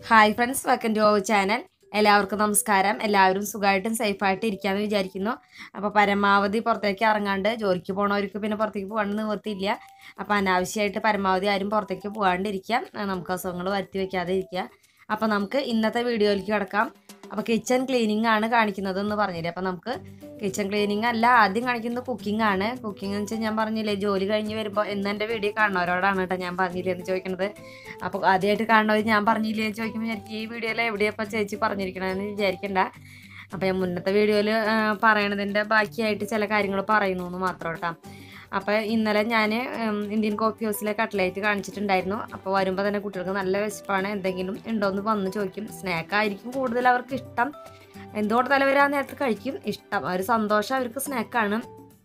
hi friends welcome to our channel എല്ലാവർക്കും നമസ്കാരം എല്ലാവരും സുഖമായിട്ടും സേഫായിട്ട് ഇരിക്കാമെന്ന് വിചാരിക്കുന്നു അപ്പോൾ പരമാവധി പുറത്തേക്ക് ഇറങ്ങാണ്ട് ജോലിക്ക് പോകണവർക്ക് പിന്നെ പുറത്തേക്ക് പോകാണ്ട് നിവർത്തിയില്ല അപ്പോൾ അനാവശ്യമായിട്ട് പരമാവധി ആരും പുറത്തേക്ക് പോകാണ്ടിരിക്കുക നമുക്ക് അസുഖങ്ങൾ വരുത്തി വെക്കാതെ ഇരിക്കുക അപ്പോൾ നമുക്ക് ഇന്നത്തെ വീഡിയോയിലേക്ക് കിടക്കാം അപ്പോൾ കിച്ചൺ ക്ലീനിങ് ആണ് കാണിക്കുന്നത് എന്ന് പറഞ്ഞില്ലേ അപ്പോൾ നമുക്ക് കിച്ചൺ ക്ലീനിങ് അല്ല ആദ്യം കാണിക്കുന്നത് കുക്കിംഗ് ആണ് കുക്കിംഗ് എന്ന് വെച്ചാൽ ഞാൻ പറഞ്ഞില്ലേ ജോലി കഴിഞ്ഞ് വരുമ്പോൾ എന്ന് എൻ്റെ വീഡിയോ കാണുന്നവരോടാണ് കേട്ടോ ഞാൻ പറഞ്ഞില്ലേ എന്ന് ചോദിക്കുന്നത് അപ്പോൾ ആദ്യമായിട്ട് കാണുന്നവർ ഞാൻ പറഞ്ഞില്ലേ എന്ന് ചോദിക്കുമ്പോൾ എനിക്ക് ഈ വീഡിയോയിൽ എവിടെയപ്പോൾ ചേച്ചി പറഞ്ഞിരിക്കണമെന്ന് വിചാരിക്കണ്ട അപ്പോൾ ഞാൻ മുന്നത്തെ വീഡിയോയിൽ പറയണതിൻ്റെ ബാക്കിയായിട്ട് ചില കാര്യങ്ങൾ പറയുന്നു എന്ന് മാത്രം കേട്ടോ അപ്പോൾ ഇന്നലെ ഞാൻ ഇന്ത്യൻ കോഫി ഹൗസിലെ കട്ട്ലേറ്റ് കാണിച്ചിട്ടുണ്ടായിരുന്നു അപ്പോൾ വരുമ്പോൾ തന്നെ കുട്ടികൾക്ക് നല്ല വിശപ്പാണ് എന്തെങ്കിലും ഉണ്ടോയെന്ന് വന്ന് ചോദിക്കും സ്നാക്കായിരിക്കും കൂടുതൽ അവർക്ക് ഇഷ്ടം എന്തുകൊണ്ട് തലവരാ നേരത്തെ കഴിക്കും ഇഷ്ടം ഒരു സന്തോഷം അവർക്ക് സ്നാക്കാണ്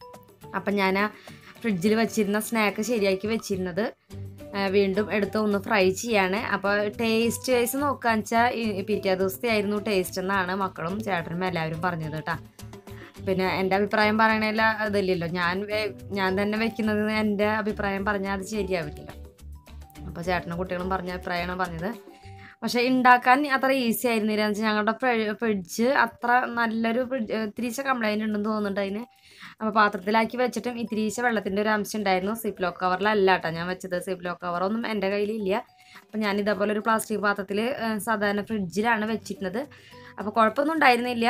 അപ്പം ഞാൻ ഫ്രിഡ്ജിൽ വെച്ചിരുന്ന സ്നാക്ക് ശരിയാക്കി വെച്ചിരുന്നത് ആ, വീണ്ടും എടുത്ത് ഒന്ന് ഫ്രൈ ചെയ്യാണ് അപ്പോൾ ടേസ്റ്റ് വൈസ് നോക്കാന്ന് വെച്ചാൽ പിറ്റേ ദിവസത്തെ ആയിരുന്നു ടേസ്റ്റ് എന്നാണ് മക്കളും ചേട്ടനും എല്ലാവരും പറഞ്ഞത് കേട്ടോ പിന്നെ എൻ്റെ അഭിപ്രായം പറയണേല അതില്ലല്ലോ ഞാൻ വെ- ഞാൻ തന്നെ വെക്കുന്നത് എൻ്റെ അഭിപ്രായം പറഞ്ഞാൽ അത് ശരിയാവില്ല അപ്പോൾ ചേട്ടനും കുട്ടികളും പറഞ്ഞ അഭിപ്രായമാണ് പറഞ്ഞത് പക്ഷെ ഉണ്ടാക്കാൻ അത്ര ഈസി ആയിരുന്നില്ല എന്ന് വെച്ചാൽ ഞങ്ങളുടെ ഫ്രി- ഫ്രിഡ്ജ് അത്ര നല്ലൊരു ഫ്രിഡ്ജ് ഇത്തിരീച്ച കംപ്ലൈൻറ്റ് ഉണ്ടെന്ന് തോന്നുന്നുണ്ട് അതിന് അപ്പോൾ പാത്രത്തിലാക്കി വെച്ചിട്ടും ഇത്തിരീച്ച വെള്ളത്തിൻ്റെ ഒരു അംശം ഉണ്ടായിരുന്നു സിപ്പ് ലോക്ക് കവറിലല്ല കേട്ടോ ഞാൻ വെച്ചത് സിപ്പ് ലോക്ക് കവറൊന്നും എൻ്റെ കയ്യിലില്ല അപ്പോൾ ഞാൻ ഇതേപോലെ ഒരു പ്ലാസ്റ്റിക് പാത്രത്തിൽ സാധാരണ ഫ്രിഡ്ജിലാണ് വെച്ചിരുന്നത് അപ്പോൾ കുഴപ്പമൊന്നും ഉണ്ടായിരുന്നില്ല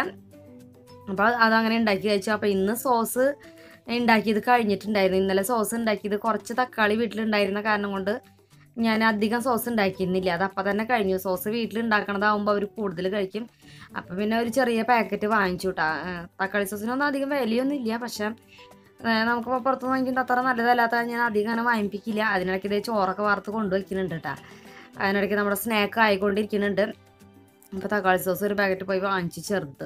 അപ്പോൾ അതങ്ങനെ ഉണ്ടാക്കി കഴിച്ചു അപ്പോൾ ഇന്ന് സോസ് ഉണ്ടാക്കിയത് കഴിഞ്ഞിട്ടുണ്ടായിരുന്നു ഇന്നലെ സോസ് ഉണ്ടാക്കിയത് കുറച്ച് തക്കാളി വീട്ടിലുണ്ടായിരുന്ന കാരണം കൊണ്ട് ഞാൻ അധികം സോസ് ഉണ്ടാക്കിയിരുന്നില്ല അത് അപ്പം തന്നെ കഴിഞ്ഞു സോസ് വീട്ടിൽ ഉണ്ടാക്കണതാവുമ്പോൾ അവർ കൂടുതൽ കഴിക്കും അപ്പം പിന്നെ ഒരു ചെറിയ പാക്കറ്റ് വാങ്ങിച്ചു കേട്ടോ തക്കാളി സോസിനൊന്നും അധികം വിലയൊന്നും ഇല്ല പക്ഷേ ഏഹ് നമുക്ക് പുറത്ത് വാങ്ങിക്കുന്ന അത്ര നല്ലതല്ലാത്ത ഞാൻ അധികം അങ്ങനെ വാങ്ങിപ്പിക്കില്ല അതിനിടയ്ക്ക് ഇതേ ചോറൊക്കെ വറുത്ത് കൊണ്ടുവയ്ക്കുന്നുണ്ട് കേട്ടോ അതിനിടയ്ക്ക് നമ്മുടെ സ്നാക്ക് ആയിക്കൊണ്ടിരിക്കുന്നുണ്ട് അപ്പോൾ തക്കാളി സോസ് ഒരു പാക്കറ്റ് പോയി വാങ്ങിച്ചു ചെറുത്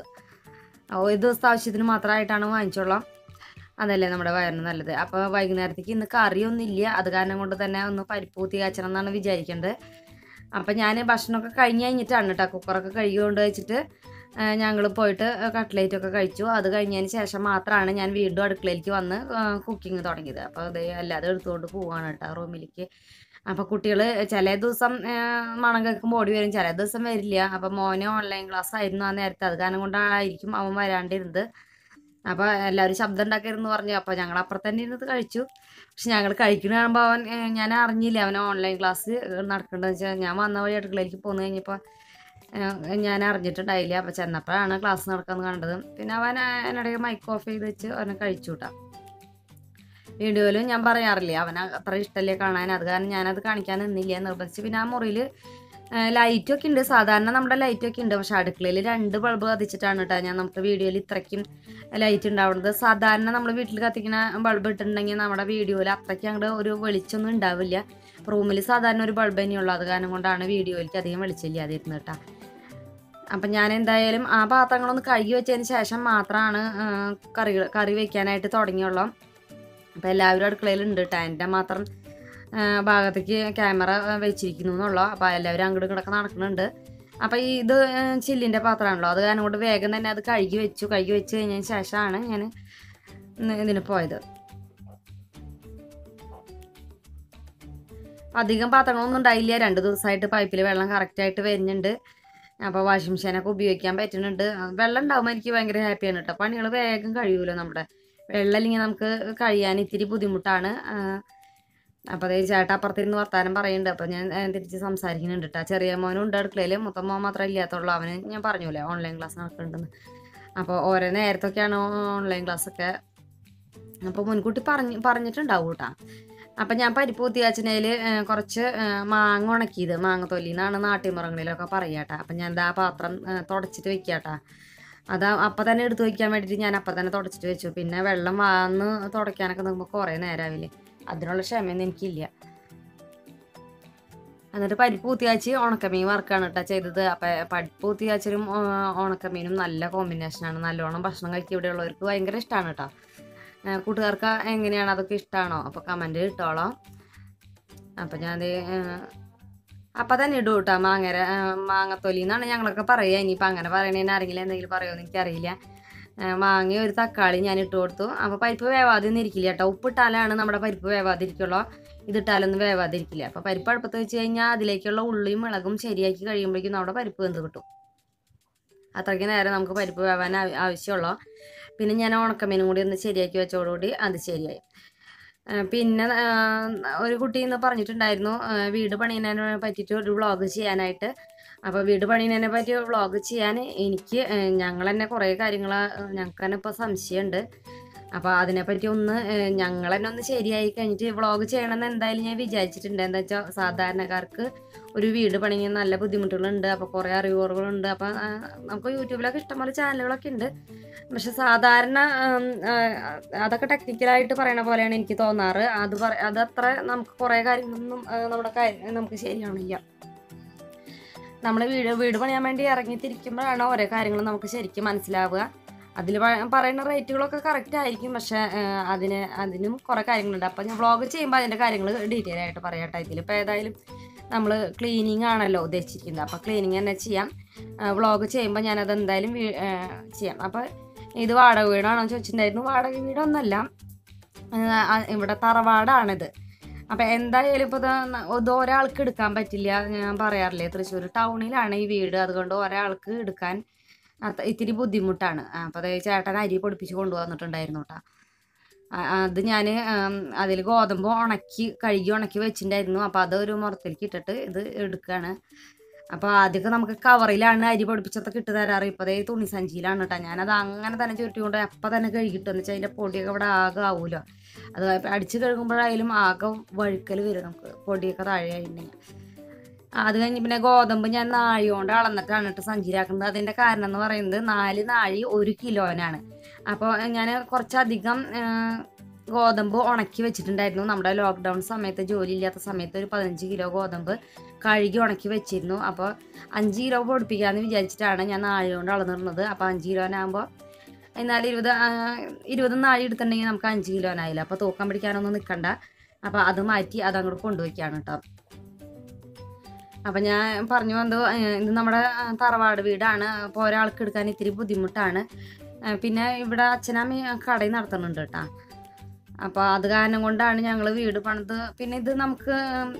ആ, ഒരു ദിവസത്തെ ആവശ്യത്തിന് മാത്രമായിട്ടാണ് വാങ്ങിച്ചോളാം അതല്ലേ നമ്മുടെ വയറിന് നല്ലത് അപ്പോൾ വൈകുന്നേരത്തേക്ക് ഇന്ന് കറിയൊന്നും ഇല്ല അത് കാരണം കൊണ്ട് തന്നെ ഒന്ന് പരിപ്പ് കൂത്തി കാച്ചണം എന്നാണ് വിചാരിക്കേണ്ടത് അപ്പം ഞാൻ ഭക്ഷണമൊക്കെ കഴിഞ്ഞ് കഴിഞ്ഞിട്ടാണ് കേട്ടോ കുക്കറൊക്കെ കഴുകി കൊണ്ട് വെച്ചിട്ട് ഞങ്ങൾ പോയിട്ട് കട്ട്ലേറ്റ് ഒക്കെ കഴിച്ചു അത് കഴിഞ്ഞതിന് ശേഷം മാത്രമാണ് ഞാൻ വീണ്ടും അടുക്കളയിലേക്ക് വന്ന് കുക്കിംഗ് തുടങ്ങിയത് അപ്പോൾ അത് അല്ലാതെ എടുത്തുകൊണ്ട് പോവാണ് കേട്ടോ റൂമിലേക്ക് അപ്പോൾ കുട്ടികൾ ചില ദിവസം ആ, മണം കേൾക്കുമ്പോൾ ഓടി വരും ചില ദിവസം വരില്ല അപ്പോൾ മോന് ഓൺലൈൻ ക്ലാസ് ആയിരുന്നു ആ നേരത്തെ അത് കാരണം കൊണ്ടായിരിക്കും അവൻ വരാണ്ടിരുന്നത് അപ്പോൾ എല്ലാവരും ശബ്ദം ഉണ്ടാക്കരുതെന്ന് പറഞ്ഞു അപ്പോൾ ഞങ്ങൾ അപ്പുറത്ത് തന്നെ ഇരുന്നത് കഴിച്ചു പക്ഷെ ഞങ്ങൾ കഴിക്കുന്ന കാണുമ്പോൾ അവൻ ഏ, ഞാൻ അറിഞ്ഞില്ല അവൻ ഓൺലൈൻ ക്ലാസ് നടക്കേണ്ടതെന്ന് വെച്ചാൽ ഞാൻ വന്ന വഴി അടുക്കളയിലേക്ക് പോന്നു കഴിഞ്ഞപ്പോൾ ഏ, ഞാൻ അറിഞ്ഞിട്ടുണ്ടായില്ല അപ്പോൾ ചെന്നപ്പോഴാണ് ക്ലാസ് നടക്കുന്നത് കണ്ടത് പിന്നെ അവൻ എന്നിടയ്ക്ക് മൈക്ക് ഓഫ് ചെയ്ത് വെച്ച് അവനെ കഴിച്ചു കൂട്ടാം വീഡിയോയിലും ഞാൻ പറയാറില്ല അവന് അത്ര ഇഷ്ടമല്ലേ കാണാൻ അത് കാരണം ഞാനത് കാണിക്കാൻ നിന്നില്ല നിർബന്ധിച്ച് പിന്നെ ആ മുറിയിൽ ലൈറ്റൊക്കെ ഉണ്ട് സാധാരണ നമ്മുടെ ലൈറ്റൊക്കെ ഉണ്ട് പക്ഷെ അടുക്കളയിൽ രണ്ട് ബൾബ് കത്തിച്ചിട്ടാണ് കേട്ടോ ഞാൻ നമുക്ക് വീഡിയോയിൽ ഇത്രയ്ക്കും ലൈറ്റ് ഉണ്ടാവുന്നത് സാധാരണ നമ്മൾ വീട്ടിൽ കത്തിക്കുന്ന ബൾബ് ഇട്ടിട്ടുണ്ടെങ്കിൽ നമ്മുടെ വീഡിയോയിൽ അത്രയ്ക്ക് അങ്ങോട്ട് ഒരു വെളിച്ചൊന്നും ഉണ്ടാവില്ല റൂമിൽ സാധാരണ ഒരു ബൾബ് തന്നെയുള്ളൂ അത് കാരണം കൊണ്ടാണ് വീഡിയോയിലേക്ക് അധികം വെളിച്ചമില്ലാതിരുന്നത് കേട്ടോ അപ്പം ഞാൻ എന്തായാലും ആ പാത്രങ്ങളൊന്ന് കഴുകി വെച്ചതിന് ശേഷം മാത്രമാണ് കറി കറി വയ്ക്കാനായിട്ട് തുടങ്ങിയുള്ളൂ അപ്പോൾ എല്ലാവരും അടുക്കളയിലുണ്ട് കേട്ടോ എൻ്റെ മാത്രം ആ, ഭാഗത്തേക്ക് ക്യാമറ വെച്ചിരിക്കുന്നു എന്നുള്ളൂ അപ്പോൾ എല്ലാവരും അങ്ങോട്ട് കിടക്കെ നടക്കുന്നുണ്ട് അപ്പോൾ ഈ ഇത് ചില്ലിൻ്റെ പാത്രമാണല്ലോ അത് കാരണം കൊണ്ട് വേഗം തന്നെ അത് കഴുകി വെച്ചു കഴുകി വെച്ച് കഴിഞ്ഞതിന് ശേഷമാണ് ഞാൻ ഇതിന് പോയത് അധികം പാത്രങ്ങളൊന്നും ഉണ്ടായില്ല രണ്ട് ദിവസമായിട്ട് പൈപ്പിൽ വെള്ളം കറക്റ്റായിട്ട് വരുന്നുണ്ട് അപ്പോൾ വാഷിംഗ് മെഷീനൊക്കെ ഉപയോഗിക്കാൻ പറ്റുന്നുണ്ട് വെള്ളം ഉണ്ടാകുമ്പോൾ എനിക്ക് ഭയങ്കര ഹാപ്പിയാണ് കേട്ടോ പണികൾ വേഗം കഴിയൂലോ നമ്മുടെ വെള്ളം ഇല്ലെങ്കിൽ നമുക്ക് കഴിയാൻ ഇത്തിരി ബുദ്ധിമുട്ടാണ് അപ്പോൾ അതേ ചേട്ടാ അപ്പുറത്തിരുന്ന് വർത്താനം പറയുന്നുണ്ട് അപ്പോൾ ഞാൻ ഏ, തിരിച്ച് സംസാരിക്കുന്നുണ്ട് കേട്ടോ ചെറിയ മോനും ഉണ്ട് അടുക്കളയിൽ മൊത്തം മോൻ മാത്രമേ ഇല്ലാത്തുള്ളൂ അവന് ഞാൻ പറഞ്ഞൂലേ ഓൺലൈൻ ക്ലാസ് നടക്കുന്നുണ്ടെന്ന് അപ്പോൾ ഓരോ നേരത്തൊക്കെയാണ് ഓൺലൈൻ ക്ലാസ്സൊക്കെ അപ്പോൾ മുൻകൂട്ടി പറഞ്ഞ് പറഞ്ഞിട്ടുണ്ടാവും കേട്ടോ അപ്പം ഞാൻ പരിപ്പ് കുത്തിയാച്ചനയിൽ കുറച്ച് ഏ, മാങ്ങ ഉണക്കിയത് മാങ്ങ തൊല്ലി എന്നാണ് നാട്ടിൻപുറങ്ങളിലൊക്കെ പറയാട്ടാ അപ്പം ഞാൻ എന്താ പാത്രം ഏ, തുടച്ചിട്ട് വെക്കാട്ടാ അതാ അപ്പം തന്നെ എടുത്ത് വയ്ക്കാൻ വേണ്ടിയിട്ട് ഞാൻ അപ്പം തന്നെ തുടച്ചിട്ട് വെച്ചു പിന്നെ വെള്ളം വന്ന് തുടയ്ക്കാനൊക്കെ നോക്കുമ്പോൾ കുറേ നേരമാവില്ലേ അതിനുള്ള ക്ഷമയൊന്നും എനിക്കില്ല എന്നിട്ട് പരിപ്പ് കൂത്തിയാച്ച് ഉണക്കമീൻ വറുക്കാണ് കേട്ടോ ചെയ്തത് അപ്പം പരിപ്പ് കൂത്തിയാച്ചലും ഉണക്കമീനും നല്ല കോമ്പിനേഷനാണ് നല്ലോണം ഭക്ഷണം കഴിക്കുക ഇവിടെയുള്ളവർക്ക് ഭയങ്കര ഇഷ്ടമാണ് കേട്ടോ ഏ, കൂട്ടുകാർക്ക് എങ്ങനെയാണ് അതൊക്കെ ഇഷ്ടമാണോ അപ്പോൾ കമൻറ്റ് ഇട്ടോളാം അപ്പം ഞാൻ അപ്പം തന്നെ ഇടും കേട്ടോ മാങ്ങര മാങ്ങത്തൊലി എന്നാണ് ഞങ്ങളൊക്കെ പറയുക ഇനിയിപ്പോൾ അങ്ങനെ പറയണേന് ആരെങ്കിലും എന്തെങ്കിലും പറയുമോ എന്ന് എനിക്കറിയില്ല ആ, മാങ്ങ ഒരു തക്കാളി ഞാൻ ഇട്ട് കൊടുത്തു അപ്പോൾ പരിപ്പ് വേവാതെ ഒന്നും ഇരിക്കില്ല കേട്ടോ ഉപ്പിട്ടാലാണ് നമ്മുടെ പരിപ്പ് വേവാതിരിക്കുള്ളൂ ഇതിട്ടാലൊന്നും വേവാതിരിക്കില്ല അപ്പോൾ പരിപ്പ് അടുപ്പത്ത് വെച്ച് കഴിഞ്ഞാൽ അതിലേക്കുള്ള ഉള്ളിയും മുളകും ശരിയാക്കി കഴിയുമ്പോഴേക്കും നമ്മുടെ പരിപ്പ് വെന്ത് കിട്ടും അത്രയ്ക്ക് നേരം നമുക്ക് പരിപ്പ് വേവാൻ ആവ- ആവശ്യമുള്ളൂ പിന്നെ ഞാൻ ഉണക്കമീനും കൂടി ഒന്ന് ശരിയാക്കി വെച്ചതോടുകൂടി അത് ശരിയായി ആ, പിന്നെ ആ, ഒരു കുട്ടി ഇന്ന് പറഞ്ഞിട്ടുണ്ടായിരുന്നു ആ, വീട് പണിയുന്നതിനെ പറ്റിയിട്ട് ഒരു വ്ളോഗ് ചെയ്യാനായിട്ട് അപ്പോൾ വീട് പണിയുന്നതിനെ പറ്റി വ്ളോഗ് ചെയ്യാൻ എനിക്ക് ആ, ഞങ്ങൾ തന്നെ കുറേ കാര്യങ്ങൾ ഞങ്ങൾക്ക് തന്നെ ഇപ്പോൾ സംശയമുണ്ട് അപ്പോൾ അതിനെപ്പറ്റി ഒന്ന് ഏഹ്, ഞങ്ങൾ തന്നെ ഒന്ന് ശരിയായി കഴിഞ്ഞിട്ട് വ്ളോഗ് ചെയ്യണമെന്ന് എന്തായാലും ഞാൻ വിചാരിച്ചിട്ടുണ്ട് എന്താ വെച്ചാൽ സാധാരണക്കാർക്ക് ഒരു വീട് പണിയാൻ നല്ല ബുദ്ധിമുട്ടുകളുണ്ട് അപ്പോൾ കുറേ അറിവുകളുണ്ട് അപ്പോൾ ആ, നമുക്ക് യൂട്യൂബിലൊക്കെ ഇഷ്ടംപോലെ ചാനലുകളൊക്കെ ഉണ്ട് പക്ഷെ സാധാരണ ഉം, ആ, അതൊക്കെ ടെക്നിക്കലായിട്ട് പറയണ പോലെയാണ് എനിക്ക് തോന്നാറ് അത് പറ അതത്ര നമുക്ക് കുറേ കാര്യങ്ങളൊന്നും ആ, നമ്മുടെ കാര്യം നമുക്ക് ശരിയാവണില്ല നമ്മൾ വീട് വീട് പണിയാൻ വേണ്ടി ഇറങ്ങിത്തിരിക്കുമ്പോഴാണ് ഓരോ കാര്യങ്ങൾ നമുക്ക് ശരിക്കും മനസ്സിലാവുക അതിൽ പറയുന്ന റേറ്റുകളൊക്കെ കറക്റ്റ് ആയിരിക്കും പക്ഷേ ആ, അതിന് അതിനും കുറേ കാര്യങ്ങളുണ്ട് അപ്പോൾ ഞാൻ വ്ളോഗ് ചെയ്യുമ്പോൾ അതിൻ്റെ കാര്യങ്ങൾ ഡീറ്റെയിൽ ആയിട്ട് പറയാട്ടെ ഇതിലിപ്പോൾ ഏതായാലും നമ്മൾ ക്ലീനിങ് ആണല്ലോ ഉദ്ദേശിച്ചിരിക്കുന്നത് അപ്പോൾ ക്ലീനിങ് തന്നെ ചെയ്യാം വ്ളോഗ് ചെയ്യുമ്പോൾ ഞാനത് എന്തായാലും വീ- ആ, ചെയ്യാം അപ്പോൾ ഇത് വാടക വീടാണോ എന്ന് ചോദിച്ചിട്ടുണ്ടായിരുന്നു വാടക വീടൊന്നല്ല ആ, ആ, ഇവിടെ തറവാടാണിത് അപ്പം എന്തായാലും ഇപ്പോൾ ഇത് ഒരാൾക്ക് എടുക്കാൻ പറ്റില്ല ഞാൻ പറയാറില്ലേ തൃശ്ശൂർ ടൗണിലാണ് ഈ വീട് അതുകൊണ്ട് ഒരാൾക്ക് എടുക്കാൻ അത്ര ഇത്തിരി ബുദ്ധിമുട്ടാണ് അപ്പോൾ അത് ചേട്ടൻ അരി പൊടിപ്പിച്ച് കൊണ്ടുവന്നിട്ടുണ്ടായിരുന്നു കേട്ടോ അത് ഞാൻ അതിൽ ഗോതമ്പ് ഉണക്കി കഴുകി ഉണക്കി വെച്ചിട്ടുണ്ടായിരുന്നു അപ്പോൾ അതൊരു മുറത്തിലേക്ക് ഇട്ടിട്ട് ഇത് എടുക്കുകയാണ് അപ്പോൾ ആദ്യമൊക്കെ നമുക്ക് കവറിലാണ് അരി പൊടിപ്പിച്ചതൊക്കെ ഇട്ട് തരാറ് ഇപ്പോൾ അതേ തുണി സഞ്ചിയിലാണ് കേട്ടോ ഞാനത് അങ്ങനെ തന്നെ ചുരുട്ടിക്കൊണ്ട് അപ്പം തന്നെ കഴുകിട്ടു എന്ന് വെച്ചാൽ അതിൻ്റെ പൊടിയൊക്കെ ഇവിടെ ആകെ ആവുമല്ലോ അത് അടിച്ച് കഴുകുമ്പോഴായാലും ആകെ വഴുക്കൽ വരും നമുക്ക് പൊടിയൊക്കെ താഴെ ആയിട്ടുണ്ടെങ്കിൽ അത് കഴിഞ്ഞ് പിന്നെ ഗോതമ്പ് ഞാൻ നാഴി കൊണ്ട് അളന്നിട്ടാണ് കേട്ടോ സഞ്ചിയിലാക്കുന്നത് അതിൻ്റെ കാരണം എന്ന് പറയുന്നത് നാല് നാഴി ഒരു കിലോനാണ് അപ്പോൾ ഞാൻ കുറച്ചധികം ആ, ഗോതമ്പ് ഉണക്കി വെച്ചിട്ടുണ്ടായിരുന്നു നമ്മുടെ ലോക്ക്ഡൗൺ സമയത്ത് ജോലി ഇല്ലാത്ത സമയത്ത് ഒരു പതിനഞ്ച് കിലോ ഗോതമ്പ് കഴുകി ഉണക്കി വെച്ചിരുന്നു അപ്പോൾ അഞ്ച് കിലോ പൊടിപ്പിക്കാമെന്ന് വിചാരിച്ചിട്ടാണ് ഞാൻ നാഴി കൊണ്ട് അളന്നിരുന്നത് അപ്പോൾ അഞ്ച് കിലോനാകുമ്പോൾ എന്നാൽ ഇരുപത് ആ, ഇരുപത് നാഴി എടുത്തിട്ടുണ്ടെങ്കിൽ നമുക്ക് അഞ്ച് കിലോനായില്ല അപ്പോൾ തൂക്കം പിടിക്കാനൊന്നും നിൽക്കണ്ട അപ്പോൾ അത് മാറ്റി അത് അങ്ങോട്ട് കൊണ്ടുവയ്ക്കാണ് കേട്ടോ അപ്പം ഞാൻ പറഞ്ഞു വന്നു ഏഹ് ഇത് നമ്മുടെ ആ, തറവാട് വീടാണ് അപ്പോൾ ഒരാൾക്ക് എടുക്കാൻ ഇത്തിരി ബുദ്ധിമുട്ടാണ് ഏഹ് പിന്നെ ഇവിടെ അച്ഛനമ്മ കടയിൽ നടത്തുന്നുണ്ട് കേട്ടോ അപ്പോൾ അത് കാരണം കൊണ്ടാണ് ഞങ്ങൾ വീട് പണിത് പിന്നെ ഇത് നമുക്ക്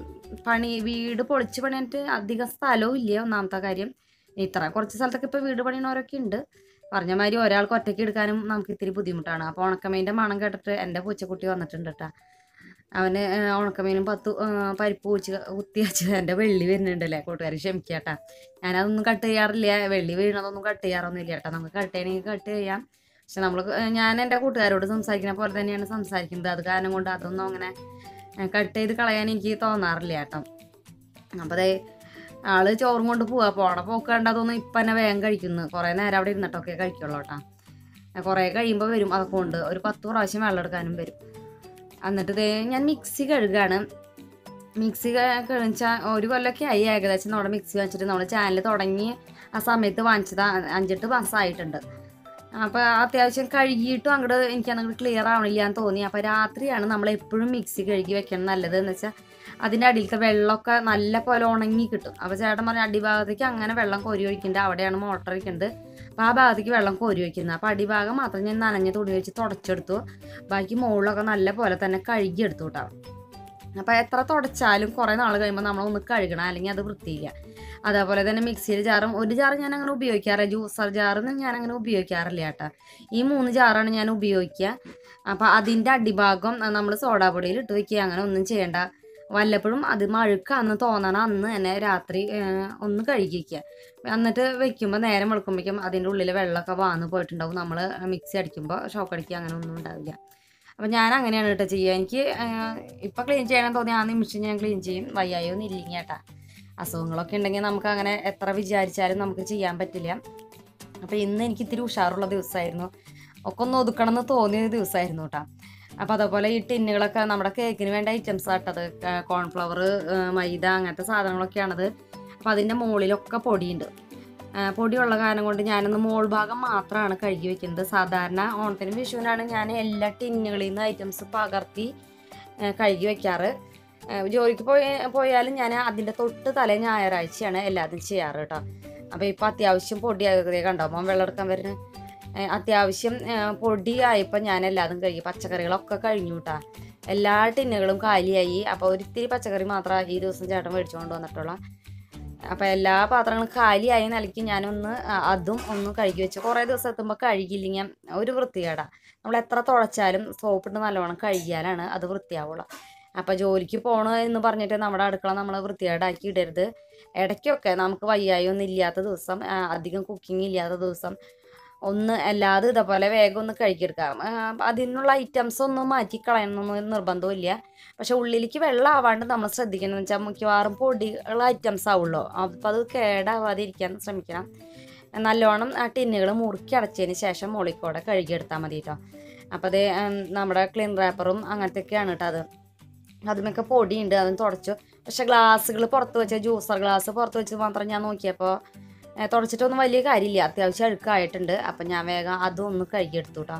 പണി വീട് പൊളിച്ച് പണിയായിട്ട് അധികം സ്ഥലവും ഇല്ല ഒന്നാമത്തെ കാര്യം ഇത്ര കുറച്ച് സ്ഥലത്തൊക്കെ ഇപ്പോൾ വീട് പണിയണവരൊക്കെ ഉണ്ട് പറഞ്ഞ മാതിരി ഒരാൾക്ക് ഒറ്റയ്ക്ക് എടുക്കാനും നമുക്ക് ഇത്തിരി ബുദ്ധിമുട്ടാണ് അപ്പോൾ ഉണക്കമീൻ്റെ മണം കേട്ടിട്ട് എൻ്റെ പൂച്ചക്കുട്ടി വന്നിട്ടുണ്ട് കേട്ടോ അവന് ആ, ഉണക്കമീനും പത്ത് ആ, പരിപ്പ് പൂച്ച് കുത്തി വെച്ചത് എൻ്റെ വെള്ളി വരുന്നുണ്ടല്ലേ കൂട്ടുകാർ ക്ഷമിക്കാട്ടാ ഞാനതൊന്നും കട്ട് ചെയ്യാറില്ല വെള്ളി വീണതൊന്നും കട്ട് ചെയ്യാറൊന്നും ഇല്ല കേട്ടോ നമുക്ക് കട്ട് ചെയ്യണമെങ്കിൽ കട്ട് ചെയ്യാം പക്ഷെ നമ്മൾ ഞാൻ എൻ്റെ കൂട്ടുകാരോട് സംസാരിക്കുന്ന പോലെ തന്നെയാണ് സംസാരിക്കുന്നത് അത് കാരണം കൊണ്ട് അതൊന്നും അങ്ങനെ കട്ട് ചെയ്ത് കളയാൻ എനിക്ക് തോന്നാറില്ല കേട്ടോ അപ്പോൾ അതേ ആള് ചോറും കൊണ്ട് പോവാ പോണ പോക്ക് കണ്ടതൊന്നും ഇപ്പം തന്നെ വേഗം കഴിക്കുന്നു കുറേ നേരം അവിടെ ഇരുന്നിട്ടൊക്കെ കഴിക്കുള്ളൂ കേട്ടോ കുറേ കഴിയുമ്പോൾ വരും അതൊക്കെ കൊണ്ട് ഒരു പത്ത് പ്രാവശ്യം വെള്ളം എടുക്കാനും വരും എന്നിട്ട് ദേ ഞാൻ മിക്സി കഴുകാണ് മിക്സി കഴിച്ചാൽ ഒരു കൊല്ലമൊക്കെ ആയി ഏകദേശം നമ്മുടെ മിക്സി വാങ്ങിച്ചിട്ട് നമ്മൾ ചാനൽ തുടങ്ങി ആ സമയത്ത് വാങ്ങിച്ചത് അഞ്ചെട്ട് മാസമായിട്ടുണ്ട് അപ്പോൾ അത്യാവശ്യം കഴുകിയിട്ടും അങ്ങോട്ട് എനിക്ക് അങ്ങോട്ട് ക്ലിയർ ആവണില്ല എന്ന് തോന്നി അപ്പോൾ രാത്രിയാണ് നമ്മൾ എപ്പോഴും മിക്സി കഴുകി വെക്കണം നല്ലത് എന്ന് വെച്ചാൽ അതിൻ്റെ അടിയിലത്തെ വെള്ളമൊക്കെ നല്ല പോലെ ഉണങ്ങി കിട്ടും അപ്പോൾ ചേട്ടൻ പറഞ്ഞ അടിഭാഗത്തേക്ക് അങ്ങനെ വെള്ളം കോരി ഒഴിക്കുന്നുണ്ട് അവിടെയാണ് മോട്ടർ ഇരിക്കുന്നത് അപ്പോൾ ആ ഭാഗത്തേക്ക് വെള്ളം കോരി വയ്ക്കുന്നത് അപ്പോൾ അടിഭാഗം മാത്രം ഞാൻ നനഞ്ഞ തുണി വെച്ച് തുടച്ചെടുത്തു ബാക്കി മുകളിലൊക്കെ നല്ല പോലെ തന്നെ കഴുകിയെടുത്തു കേട്ടോ അപ്പോൾ എത്ര തുടച്ചാലും കുറേ നാൾ കഴിയുമ്പോൾ നമ്മളൊന്ന് കഴുകണം അല്ലെങ്കിൽ അത് വൃത്തിയില്ല അതേപോലെ തന്നെ മിക്സിയിൽ ജാറും ഒരു ജാറ് ഞാൻ അങ്ങനെ ഉപയോഗിക്കാറില്ല ജ്യൂസർ ജാറൊന്നും ഞാൻ അങ്ങനെ ഉപയോഗിക്കാറില്ല കേട്ടോ ഈ മൂന്ന് ജാറാണ് ഞാൻ ഉപയോഗിക്കുക അപ്പോൾ അതിൻ്റെ അടിഭാഗം നമ്മൾ സോഡാപ്പൊടിയിൽ ഇട്ട് വെക്കുക അങ്ങനെ ഒന്നും ചെയ്യണ്ട വല്ലപ്പോഴും അത് മഴുക്കാന്ന് തോന്നണം അന്ന് തന്നെ രാത്രി ഏഹ്, ഒന്ന് കഴുകി വയ്ക്കുക എന്നിട്ട് വെക്കുമ്പോൾ നേരം വെളുക്കുമ്പോഴേക്കും അതിൻ്റെ ഉള്ളിൽ വെള്ളമൊക്കെ വാന്ന് പോയിട്ടുണ്ടാവും നമ്മൾ മിക്സി അടിക്കുമ്പോൾ ഷോക്ക് അടിക്കുക അങ്ങനെ ഒന്നും ഉണ്ടാവില്ല അപ്പം ഞാൻ അങ്ങനെയാണ് കേട്ടോ ചെയ്യുക എനിക്ക് ഇപ്പം ക്ലീൻ ചെയ്യണം തോന്നി ആ നിമിഷം ഞാൻ ക്ലീൻ ചെയ്യും വയ്യായൊന്നും ഇല്ലെങ്കിൽ കേട്ടാ അസുഖങ്ങളൊക്കെ ഉണ്ടെങ്കിൽ നമുക്ക് അങ്ങനെ എത്ര വിചാരിച്ചാലും നമുക്ക് ചെയ്യാൻ പറ്റില്ല അപ്പോൾ ഇന്ന് എനിക്ക് ഇത്തിരി ഉഷാറുള്ള ദിവസമായിരുന്നു ഒക്കെ ഒന്ന് ഒതുക്കണം എന്ന് തോന്നിയ ദിവസമായിരുന്നു കേട്ടോ അപ്പോൾ അതേപോലെ ഈ ടിന്നുകളൊക്കെ നമ്മുടെ കേക്കിന് വേണ്ട ഐറ്റംസ് ആട്ടത് കോൺഫ്ലവർ മൈദ അങ്ങനത്തെ സാധനങ്ങളൊക്കെയാണത് അപ്പോൾ അതിൻ്റെ മുകളിലൊക്കെ പൊടിയുണ്ട് ആ, പൊടിയുള്ള കാരണം കൊണ്ട് ഞാനൊന്ന് മോൾ ഭാഗം മാത്രമാണ് കഴുകി വെക്കുന്നത് സാധാരണ ഓണത്തിനും വിഷുവിനാണ് ഞാൻ എല്ലാ ടിന്നുകളിൽ നിന്ന് ഐറ്റംസ് പകർത്തി ആ, കഴുകി വെക്കാറ് ആ, ജോലിക്ക് പോയി പോയാലും ഞാൻ അതിൻ്റെ തൊട്ട് തലേ ഞായറാഴ്ചയാണ് എല്ലാതും ചെയ്യാറ് കേട്ടോ അപ്പോൾ ഇപ്പോൾ അത്യാവശ്യം പൊടി ആകൃതിയെ കണ്ടോ മോൻ വെള്ളം എടുക്കാൻ വരുന്നത് ഏ, അത്യാവശ്യം ഏ, പൊടിയായപ്പോൾ ഞാൻ എല്ലാതും കഴുകി പച്ചക്കറികളൊക്കെ കഴിഞ്ഞു കേട്ടാ എല്ലാ ടിന്നുകളും കാലിയായി അപ്പോൾ ഒരിത്തിരി പച്ചക്കറി മാത്രമേ ഈ ദിവസം ചേട്ടൻ മേടിച്ചുകൊണ്ട് വന്നിട്ടുള്ള അപ്പോൾ എല്ലാ പാത്രങ്ങളും കാലിയായി നിലയ്ക്ക് ഞാനൊന്ന് അ- അതും ഒന്ന് കഴുകി വെച്ചു കുറേ ദിവസം എത്തുമ്പോൾ കഴുകിയില്ലെങ്കിൽ ഒരു വൃത്തികേടാ നമ്മൾ എത്ര തുളച്ചാലും സോപ്പിട്ട് നല്ലവണ്ണം കഴുകിയാലാണ് അത് വൃത്തിയാവുള്ളൂ അപ്പോൾ ജോലിക്ക് പോകണ എന്ന് പറഞ്ഞിട്ട് നമ്മുടെ അടുക്കള നമ്മൾ വൃത്തികേടാക്കി ഇടരുത് ഇടയ്ക്കൊക്കെ നമുക്ക് വയ്യായി ഒന്നും ഇല്ലാത്ത ദിവസം ആ, അധികം കുക്കിംഗ് ഇല്ലാത്ത ദിവസം ഒന്ന് എല്ലാതും ഇതേപോലെ വേഗം ഒന്ന് കഴുകിയെടുക്കാം ആ, അതിനുള്ള ഐറ്റംസ് ഒന്നും മാറ്റി കളയണമെന്നൊന്നും നിർബന്ധമില്ല പക്ഷെ ഉള്ളിലേക്ക് വെള്ളം ആവാണ്ട് നമ്മൾ ശ്രദ്ധിക്കണം എന്ന് വെച്ചാൽ മിക്കവാറും പൊടികൾ ഐറ്റംസ് ആവുള്ളൂ അപ്പോൾ അത് കേടാവാതെ ഇരിക്കാൻ ശ്രമിക്കണം നല്ലോണം ആ ടിന്നുകൾ മുറുക്കി അടച്ചതിന് ശേഷം മുകളിക്കൂടെ കഴുകിയെടുത്താൽ മതി കേട്ടോ അപ്പോൾ അത് നമ്മുടെ ക്ലീൻ റാപ്പറും അങ്ങനത്തെയൊക്കെയാണ് കേട്ടോ അത് അതിനൊക്കെ പൊടിയുണ്ട് അതും തുടച്ചു പക്ഷെ ഗ്ലാസ്സുകൾ പുറത്ത് വെച്ച ജ്യൂസർ ഗ്ലാസ് പുറത്ത് വെച്ച് മാത്രം ഞാൻ നോക്കിയപ്പോൾ ഏഹ്, തുടച്ചിട്ടൊന്നും വലിയ കാര്യമില്ല അത്യാവശ്യം അഴുക്കായിട്ടുണ്ട് അപ്പം ഞാൻ വേഗം അതും ഒന്ന് കഴുകിയെടുത്തു കേട്ടോ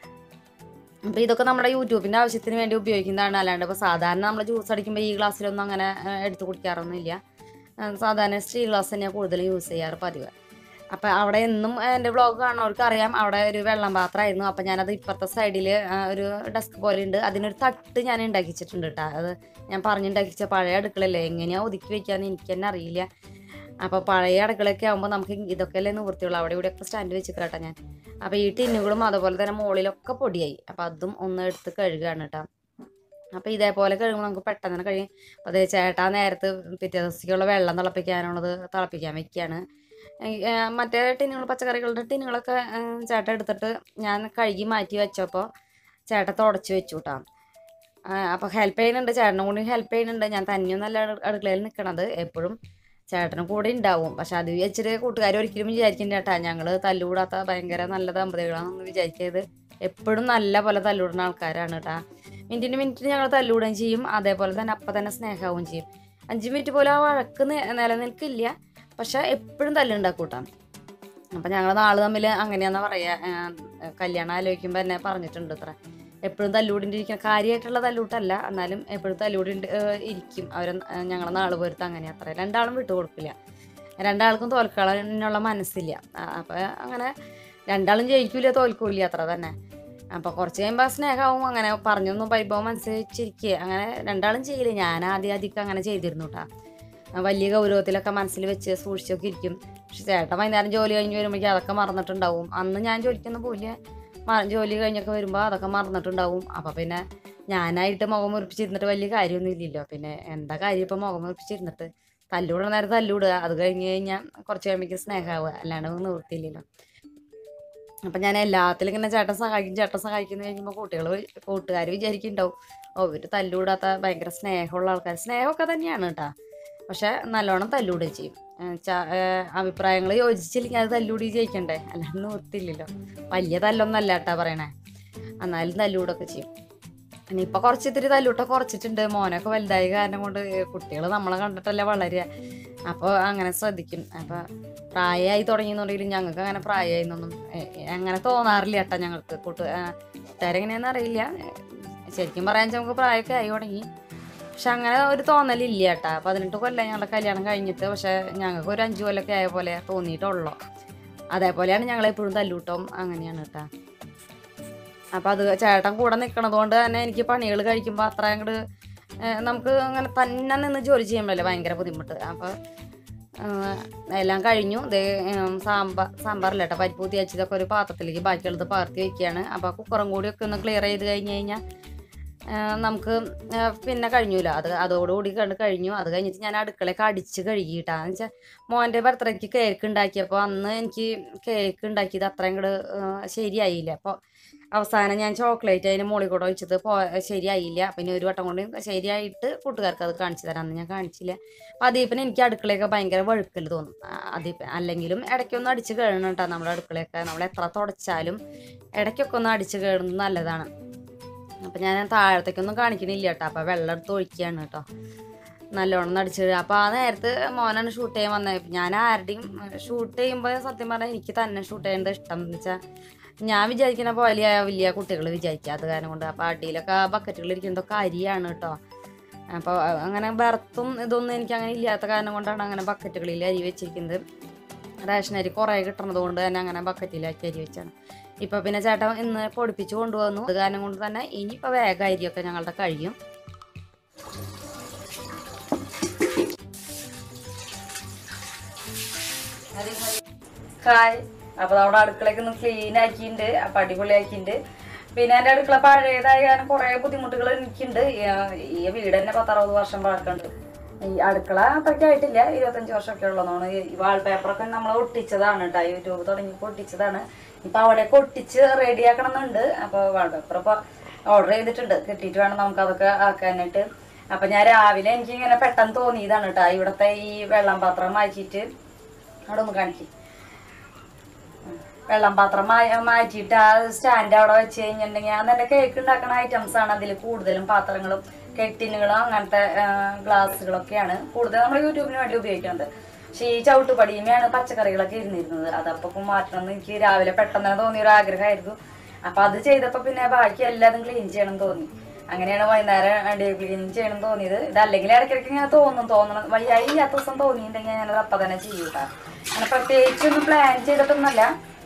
അപ്പോൾ ഇതൊക്കെ നമ്മുടെ യൂട്യൂബിൻ്റെ ആവശ്യത്തിന് വേണ്ടി ഉപയോഗിക്കുന്നതാണ് അല്ലാണ്ട് ഇപ്പോൾ സാധാരണ നമ്മൾ ജ്യൂസ് അടിക്കുമ്പോൾ ഈ ഗ്ലാസ്സിലൊന്നും അങ്ങനെ ഏഹ്, എടുത്ത് കുടിക്കാറൊന്നുമില്ല ഏഹ്, സാധാരണ സ്റ്റീൽ ഗ്ലാസ് തന്നെയാണ് കൂടുതൽ യൂസ് ചെയ്യാറ് പതിവ് അപ്പം അവിടെ എന്നും എൻ്റെ വ്ളോഗ് കാണുന്നവർക്ക് അറിയാം അവിടെ ഒരു വെള്ളം പാത്രമായിരുന്നു അപ്പം ഞാനത് ഇപ്പുറത്തെ സൈഡിൽ ഒരു ഡെസ്ക് പോലെ ഉണ്ട് അതിനൊരു തട്ട് ഞാൻ ഉണ്ടാക്കിച്ചിട്ടുണ്ട് കേട്ടോ അത് ഞാൻ പറഞ്ഞുണ്ടാക്കിച്ച പഴയ അടുക്കളല്ലേ എങ്ങനെയാണ് ഒതുക്കി വെക്കാന്ന് എനിക്ക് തന്നെ അറിയില്ല അപ്പോൾ പഴയ അടുക്കളയൊക്കെ ആകുമ്പോൾ നമുക്ക് ഇതൊക്കെ അല്ലേ നിവൃത്തിയുള്ളൂ അവിടെ ഇവിടെയൊക്കെ സ്റ്റാൻഡ് വെച്ചിട്ട് കേട്ടോ ഞാൻ അപ്പോൾ ഈ ടിന്നുകളും അതുപോലെ തന്നെ മുകളിലൊക്കെ പൊടിയായി അപ്പോൾ അതും ഒന്ന് എടുത്ത് കഴുകുകയാണ് കേട്ടോ അപ്പോൾ ഇതേപോലെ കഴുകുമ്പോൾ നമുക്ക് പെട്ടെന്ന് തന്നെ കഴിയും അപ്പോൾ അതേ ചേട്ടാ നേരത്ത് പിറ്റേ ദിവസത്തേക്കുള്ള വെള്ളം തിളപ്പിക്കാനുള്ളത് തിളപ്പിക്കാൻ വെക്കുകയാണ് ഏ- ഏ, മറ്റേ ടിന്നുകൾ പച്ചക്കറികളുടെ ടിന്നുകളൊക്കെ ഏ, ചേട്ടൻ എടുത്തിട്ട് ഞാൻ കഴുകി മാറ്റി വെച്ചപ്പോൾ ചേട്ടൻ തുടച്ച് വെച്ചു കേട്ടോ അപ്പോൾ ഹെൽപ്പ് ചെയ്യുന്നുണ്ട് ചേട്ടനും കൂടി ഹെൽപ്പ് ചെയ്യുന്നുണ്ട് ഞാൻ തന്നെയൊന്നല്ല അടു- അടുക്കളയിൽ നിൽക്കണത് എപ്പോഴും ചേട്ടനും കൂടെ ഉണ്ടാവും പക്ഷെ അത് വെച്ചിട്ട് കൂട്ടുകാർ ഒരിക്കലും വിചാരിക്കില്ല കേട്ടാ ഞങ്ങൾ തല്ലുകൂടാത്ത ഭയങ്കര നല്ല ദമ്പതികളാണെന്ന് വിചാരിക്കരുത് എപ്പോഴും നല്ല പോലെ തല്ലുകൂടുന്ന ആൾക്കാരാണ് കേട്ടാ മിനിറ്റിന് മിനിറ്റിന് ഞങ്ങൾ തല്ലുകൂടുകയും ചെയ്യും അതേപോലെ തന്നെ അപ്പം തന്നെ സ്നേഹമാവുകയും ചെയ്യും അഞ്ച് മിനിറ്റ് പോലും ആ വഴക്ക് നി- നിലനിൽക്കില്ല പക്ഷെ എപ്പോഴും തല്ലുണ്ടാക്കൂട്ടാ അപ്പം ഞങ്ങൾ നാള് തമ്മിൽ അങ്ങനെയാണെന്ന് പറയാ ഏഹ് കല്യാണം ആലോചിക്കുമ്പോൾ എന്നെ പറഞ്ഞിട്ടുണ്ട് അത്ര എപ്പോഴും തല്ലുകൂടിണ്ടിരിക്കുന്ന കാര്യമായിട്ടുള്ള തല്ലൂട്ടല്ല എന്നാലും എപ്പോഴും തല്ലുകൂടി ഇരിക്കും അവർ ഞങ്ങളെ നാള് പോരുത്ത് അങ്ങനെ അത്ര രണ്ടാളും വിട്ടു കൊടുക്കില്ല രണ്ടാൾക്കും തോൽക്കളനുള്ള മനസ്സില്ല അപ്പം അങ്ങനെ രണ്ടാളും ജയിക്കൂല തോൽക്കൂല അത്ര തന്നെ അപ്പോൾ കുറച്ച് കഴിയുമ്പോൾ സ്നേഹമാവും അങ്ങനെ പറഞ്ഞൊന്നും പരിഭവം മനസ്സിലിരിക്കുക അങ്ങനെ രണ്ടാളും ചെയ്യില്ല ഞാൻ ആദ്യം ആദ്യമൊക്കെ അങ്ങനെ ചെയ്തിരുന്നു കേട്ടോ വലിയ ഗൗരവത്തിലൊക്കെ മനസ്സിൽ വെച്ച് സൂക്ഷിച്ചൊക്കെ ഇരിക്കും പക്ഷെ ചേട്ടൻ വൈകുന്നേരം ജോലി കഴിഞ്ഞ് വരുമ്പോഴേക്കും അതൊക്കെ മറന്നിട്ടുണ്ടാവും അന്ന് ഞാൻ ജോലിക്കൊന്നും പോയില്ല മ- ജോലി കഴിഞ്ഞൊക്കെ വരുമ്പോൾ അതൊക്കെ മറന്നിട്ടുണ്ടാവും അപ്പോൾ പിന്നെ ഞാനായിട്ട് മുഖം മുറിപ്പിച്ചിരുന്നിട്ട് വലിയ കാര്യമൊന്നും ഇല്ലല്ലോ പിന്നെ എന്താ കാര്യം ഇപ്പം മുഖം മുറിപ്പിച്ചിരുന്നിട്ട് തല്ലൂടുന്ന നേരം തല്ലൂടുക അത് കഴിഞ്ഞ് കഴിഞ്ഞാൽ കുറച്ച് കഴിയുമ്പോഴേക്കും സ്നേഹമാവുക അല്ലാണ്ട് ഒന്നും നിവൃത്തിയില്ലല്ലോ അപ്പം ഞാൻ എല്ലാത്തിലും ഇങ്ങനെ ചേട്ടൻ സഹായിക്കും ചേട്ടൻ സഹായിക്കുന്നു കഴിയുമ്പോൾ കുട്ടികൾ കൂട്ടുകാർ വിചാരിക്കുന്നുണ്ടാവും ഓ ഇവർ തല്ലൂടാത്ത ഭയങ്കര സ്നേഹമുള്ള ആൾക്കാർ സ്നേഹമൊക്കെ തന്നെയാണ് കേട്ടോ പക്ഷെ നല്ലോണം തല്ലൂടുകയും ചെയ്യും അഭിപ്രായങ്ങൾ യോജിച്ചില്ലെങ്കിൽ അത് തല്ലൂടി ജയിക്കണ്ടേ അല്ലാണ്ട് നിവൃത്തിയില്ലല്ലോ വലിയ തല്ലൊന്നും അല്ല കേട്ടാ പറയണേ എന്നാലും തല്ലൂടൊക്കെ ചെയ്യും ഇനിയിപ്പോൾ കുറച്ച് ഇത്തിരി തല്ലൂട്ട കുറച്ചിട്ടുണ്ട് മോനൊക്കെ വലുതായ കാരണം കൊണ്ട് കുട്ടികൾ നമ്മളെ കണ്ടിട്ടല്ലേ വളരുക അപ്പോൾ അങ്ങനെ ശ്രദ്ധിക്കും അപ്പോൾ പ്രായമായി തുടങ്ങിയെന്നുണ്ടെങ്കിലും ഞങ്ങൾക്ക് അങ്ങനെ പ്രായമായി എന്നൊന്നും ഏ, ഏ, അങ്ങനെ തോന്നാറില്ല കേട്ടോ ഞങ്ങൾക്ക് കൂട്ട് കൂട്ടുകാരെങ്ങനെയാണെന്ന് അറിയില്ല ഏ, ശരിക്കും പറയാൻ വെച്ചാൽ നമുക്ക് പ്രായമൊക്കെ ആയി തുടങ്ങി പക്ഷെ അങ്ങനെ ഒരു തോന്നലില്ല കേട്ടാ പതിനെട്ട് കൊല്ലം ഞങ്ങളുടെ കല്യാണം കഴിഞ്ഞിട്ട് പക്ഷെ ഞങ്ങൾക്ക് ഒരു അഞ്ചു കൊല്ലമൊക്കെ ആയ പോലെ തോന്നിയിട്ടുള്ളൂ അതേപോലെയാണ് ഞങ്ങളെപ്പോഴും തല്ലൂട്ടവും അങ്ങനെയാണ് കേട്ടാ അപ്പം അത് ചേട്ടൻ കൂടെ നിൽക്കണത് കൊണ്ട് തന്നെ എനിക്ക് പണികൾ കഴിക്കുമ്പോൾ അത്ര അങ്ങോട്ട് നമുക്ക് അങ്ങനെ തന്നെ നിന്ന് ജോലി ചെയ്യുമ്പോഴല്ലേ ഭയങ്കര ബുദ്ധിമുട്ട് അപ്പോൾ എല്ലാം കഴിഞ്ഞു ദേ സാമ്പാർ സാമ്പാറില്ല കേട്ടോ പരിപ്പ് കുത്തി വെച്ചതൊക്കെ ഒരു പാത്രത്തിലേക്ക് ബാക്കിയുള്ളത് പകർത്തി വെക്കുകയാണ് അപ്പോൾ കുക്കറും കൂടി ഒക്കെ ഒന്ന് ക്ലിയർ ചെയ്ത് കഴിഞ്ഞ് കഴിഞ്ഞാൽ നമുക്ക് ആ, പിന്നെ കഴിഞ്ഞൂല അത് അതോടുകൂടി കണ്ട് കഴിഞ്ഞു അത് കഴിഞ്ഞിട്ട് ഞാൻ അടുക്കളയൊക്കെ അടിച്ച് കഴുകിയിട്ടാന്ന് വെച്ചാൽ മോൻ്റെ ബർത്ത്ഡേക്ക് കേക്ക് ഉണ്ടാക്കിയപ്പോൾ അന്ന് എനിക്ക് കേക്ക് ഉണ്ടാക്കിയത് അത്രയും കൂടെ ശരിയായില്ല അപ്പോൾ അവസാനം ഞാൻ ചോക്ലേറ്റ് അതിന് മുകളിൽ കൂടെ വെച്ചത് പോ ശരിയായില്ല പിന്നെ ഒരു വട്ടം കൊണ്ട് ശരിയായിട്ട് കൂട്ടുകാർക്ക് അത് കാണിച്ചു തരാം അന്ന് ഞാൻ കാണിച്ചില്ല അപ്പം അതീപ്പിന് എനിക്ക് അടുക്കളയൊക്കെ ഭയങ്കര വഴുക്കൽ തോന്നും അതീപ്പ് അല്ലെങ്കിലും ഇടയ്ക്കൊന്ന് അടിച്ച് കഴുകണം കേട്ടോ നമ്മുടെ അടുക്കളയൊക്കെ നമ്മൾ എത്ര തുടച്ചാലും ഇടയ്ക്കൊക്കെ ഒന്ന് അടിച്ച് കഴുകുന്നത് നല്ലതാണ് അപ്പം ഞാൻ താഴത്തേക്കൊന്നും കാണിക്കണില്ല കേട്ടോ അപ്പം വെള്ളം എടുത്ത് ഒഴിക്കുകയാണ് കേട്ടോ നല്ലോണം നടിച്ച് അപ്പോൾ ആ നേരത്ത് മോനാണ് ഷൂട്ട് ചെയ്യാൻ വന്നത് ഞാൻ ആരുടെയും ഷൂട്ട് ചെയ്യുമ്പോൾ സത്യം പറഞ്ഞാൽ എനിക്ക് തന്നെ ഷൂട്ട് ചെയ്യേണ്ടത് ഇഷ്ടം എന്ന് വെച്ചാൽ ഞാൻ വിചാരിക്കുന്ന പോലെ വലിയ കുട്ടികൾ വിചാരിക്കുക അത് കാരണം കൊണ്ട് അപ്പോൾ അടിയിലൊക്കെ ആ ബക്കറ്റുകൾ ഇരിക്കുന്നതൊക്കെ അരിയാണ് കേട്ടോ അപ്പോൾ അങ്ങനെ ബർത്തും ഇതൊന്നും എനിക്ക് അങ്ങനെ ഇല്ലാത്ത കാരണം കൊണ്ടാണ് അങ്ങനെ ബക്കറ്റുകളിൽ അരി വെച്ചിരിക്കുന്നത് റേഷൻ അരി കുറേ കിട്ടുന്നത് കൊണ്ട് തന്നെ അങ്ങനെ ബക്കറ്റിലാക്കി അരി വെച്ചാണ് ഇപ്പോൾ പിന്നെ ചേട്ടൻ ഇന്ന് പൊടിപ്പിച്ച് കൊണ്ടുവന്നു അത് കാരണം കൊണ്ട് തന്നെ ഇനിയിപ്പോൾ വേഗം അരിയൊക്കെ ഞങ്ങളുടെ കഴിയും ഹായ് അപ്പോൾ നമ്മുടെ അടുക്കളയൊക്കെ ഒന്ന് ക്ലീൻ ആക്കിയിട്ടുണ്ട് അപ്പം അടിപൊളിയാക്കിയിട്ടുണ്ട് പിന്നെ എൻ്റെ അടുക്കള പഴയതായ കാരണം കുറേ ബുദ്ധിമുട്ടുകൾ എനിക്കുണ്ട് ഈ- ഈ വീട് തന്നെ പത്തറുപത് വർഷം പഴക്കമുണ്ട് ഈ അടുക്കള അത്രയ്ക്ക് ആയിട്ടില്ല ഇരുപത്തഞ്ച് വർഷമൊക്കെ ഉള്ളതാണ് ഈ വാൾപേപ്പറൊക്കെ നമ്മൾ ഒട്ടിച്ചതാണ് കേട്ടോ യൂട്യൂബ് തുടങ്ങിയപ്പോൾ ഒട്ടിച്ചതാണ് ഇപ്പം അവിടെയൊക്കെ ഒട്ടിച്ച് റെഡിയാക്കണം എന്നുണ്ട് അപ്പോൾ വാൾപേപ്പർ ഇപ്പോൾ ഓർഡർ ചെയ്തിട്ടുണ്ട് കിട്ടിയിട്ട് വേണം നമുക്ക് അതൊക്കെ ആക്കാനായിട്ട് അപ്പം ഞാൻ രാവിലെ എനിക്ക് ഇങ്ങനെ പെട്ടെന്ന് തോന്നിയതാണ് കേട്ടോ ഇവിടുത്തെ ഈ വെള്ളം പാത്രം മാറ്റിയിട്ട് അവിടെ ഒന്ന് കാണിക്കും വെള്ളം പാത്രം മാ- മാറ്റിയിട്ട് ആ സ്റ്റാൻഡ് അവിടെ വെച്ച് കഴിഞ്ഞിട്ടുണ്ടെങ്കിൽ ആ നല്ല കേക്ക് ഉണ്ടാക്കുന്ന ഐറ്റംസ് ആണ് അതിൽ കൂടുതലും പാത്രങ്ങളും കെട്ടിനുകളും അങ്ങനത്തെ ഗ്ലാസ്സുകളൊക്കെയാണ് കൂടുതൽ നമ്മൾ യൂട്യൂബിന് വേണ്ടി ഉപയോഗിക്കുന്നത് പക്ഷേ ഈ ചവിട്ടുപടിയുമെയാണ് പച്ചക്കറികളൊക്കെ ഇരുന്നിരുന്നത് അതപ്പം മാറ്റണം എന്ന് എനിക്ക് രാവിലെ പെട്ടെന്ന് തന്നെ തോന്നിയ ഒരു ആഗ്രഹമായിരുന്നു അപ്പൊ അത് ചെയ്തപ്പോൾ പിന്നെ ബാക്കി എല്ലാതും ക്ലീൻ ചെയ്യണം എന്ന് തോന്നി അങ്ങനെയാണ് വൈകുന്നേരം ഡേ ക്ലീനിങ് ചെയ്യണം തോന്നിയത് ഇത് അല്ലെങ്കിൽ ഇടയ്ക്കിടയ്ക്ക് ഇങ്ങനെ തോന്നും തോന്നണം വയ്യായി ഇല്ലാത്ത ദിവസം തോന്നിയിട്ടുണ്ടെങ്കിൽ ഞാനത് അപ്പം തന്നെ ചെയ്യൂട്ടാ അങ്ങനെ പ്രത്യേകിച്ചൊന്നും പ്ലാൻ ചെയ്തിട്ടൊന്നുമല്ല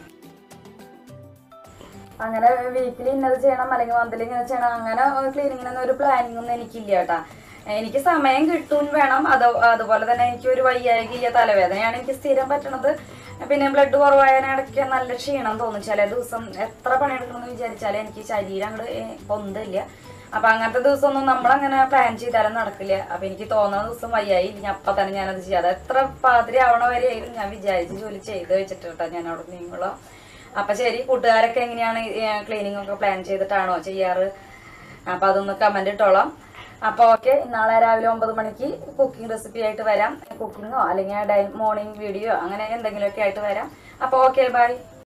അങ്ങനെ വീക്കിലി ഇന്നത് ചെയ്യണം അല്ലെങ്കിൽ മന്ത്ലി ഇങ്ങനെ ചെയ്യണം അങ്ങനെ ക്ലീനിങ്ങിനൊന്നും ഒരു പ്ലാനിങ് ഒന്നും എനിക്കില്ല കേട്ടാ എനിക്ക് സമയം കിട്ടും വേണം അത് അതുപോലെ തന്നെ എനിക്ക് ഒരു വയ്യായിക തലവേദനയാണ് എനിക്ക് സ്ഥിരം പറ്റണത് പിന്നെ ബ്ലഡ് കുറവായതിനിടയ്ക്ക് നല്ല ക്ഷീണം തോന്നും ചില ദിവസം എത്ര പണിയെടുക്കണമെന്ന് വിചാരിച്ചാലും എനിക്ക് ശരീരം അങ്ങോട്ട് പൊന്തില്ല അപ്പൊ അങ്ങനത്തെ ദിവസമൊന്നും നമ്മളങ്ങനെ പ്ലാൻ ചെയ്താലും നടക്കില്ല അപ്പൊ എനിക്ക് തോന്നുന്ന ദിവസം വയ്യായി ഇനി അപ്പൊ തന്നെ ഞാനത് ചെയ്യാതെ എത്ര പാതിരി ആവണ വരെയായിരുന്നു ഞാൻ വിചാരിച്ച് ജോലി ചെയ്ത് വെച്ചിട്ട് കേട്ടോ ഞാൻ അവിടെ നീങ്ങുള്ള അപ്പൊ ശരി കൂട്ടുകാരൊക്കെ എങ്ങനെയാണ് ക്ലീനിങ് ഒക്കെ പ്ലാൻ ചെയ്തിട്ടാണോ ചെയ്യാറ് അപ്പൊ അതൊന്ന് കമന്റ് ഇട്ടോളാം അപ്പൊ ഓക്കെ നാളെ രാവിലെ ഒമ്പത് മണിക്ക് കുക്കിംഗ് റെസിപ്പി ആയിട്ട് വരാം കുക്കിങ്ങോ അല്ലെങ്കിൽ ഡൈ മോർണിംഗ് വീഡിയോ അങ്ങനെ എന്തെങ്കിലുമൊക്കെ ആയിട്ട് വരാം അപ്പൊ ഓക്കെ ബൈ